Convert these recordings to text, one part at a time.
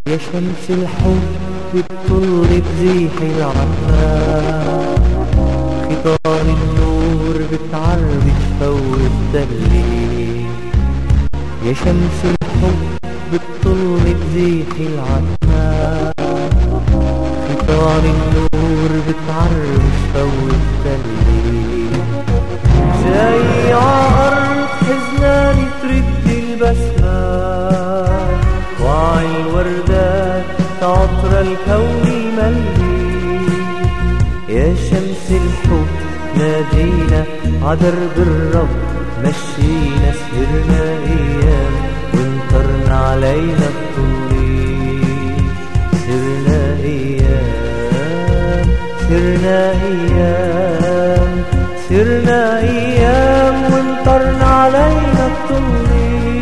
يا شمس الحب بتطل بزيح العتمة خطار النور بتعرب تفوت الدليل يا شمس الحب بتطل بزيح العتمة خطار النور بتعرب تفوت الدليل جاي عالأرض حزناني ترد البسمة وعي الوردات عطر الكون ملي يا شمس الحب نادينا عدرب الرب مشينا سهرنا ايام وانطرنا علينا الطريق سرنا ايام سرنا ايام سرنا ايام وانطرنا علينا الطريق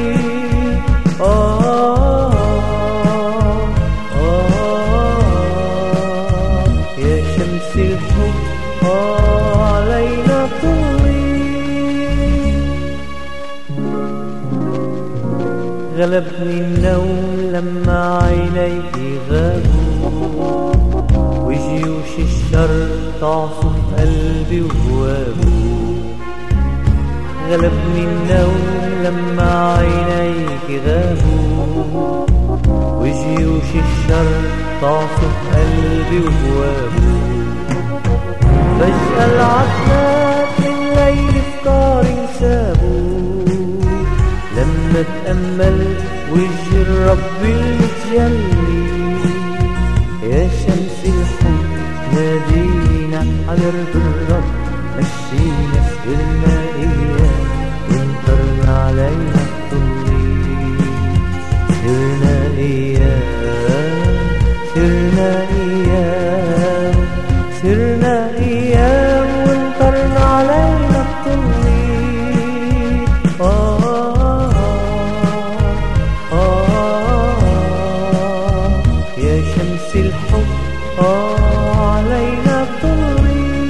آه آه يا شمس الحب آه علينا طويل غلبني النوم لما عينيك غابوا وجيوش الشر تعصف قلبي وهوابه غلبني النوم لما عينيك غابوا وجيوش الشر تعصف قلبي وهوابه فجأة العتمات من ليل افكار سابوا لما اتأمل وجه الرب المتجلي يا شمس الحب نادينا على درب الرب مشينا سهرنا ايام وانطرنا علينا الطريق سرنا ايام سرنا ايام سرنا ايام وانطرنا علينا الطريق آه آه آه يا شمس الحب آه علينا الطريق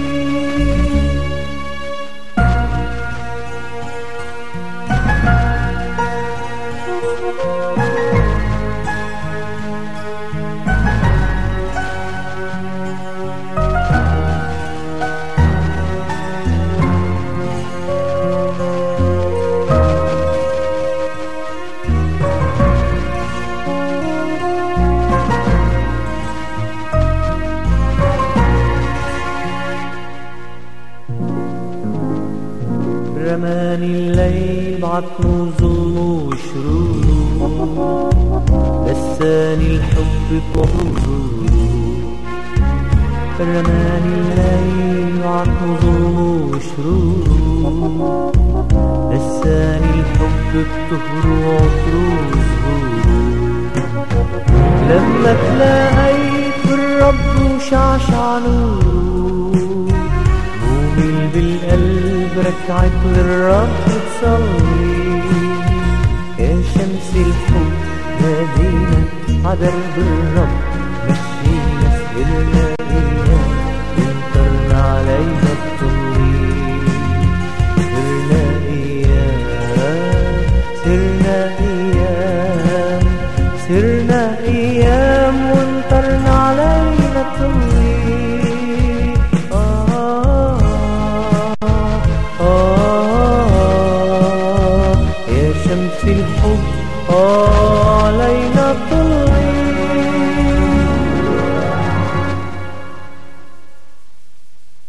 رماني الليل بعطنه ظلمه وشروره نساني الحب بوحوره رماني الليل بعطنه ظلمه وشروره نساني الحب بطهره وعطره وزهوره لما تلاقيت بالرب وشعشع نوره مؤمن بالقلب ركعت للرب تصلي يا شمس الحب نادينا عدرب الرب مشينا سهرنا ايام وانطرنا علينا الطريق سرنا ايام سرنا ايام سرنا ايام وانطرنا علينا الطريق آه آه يا شمس الحب آه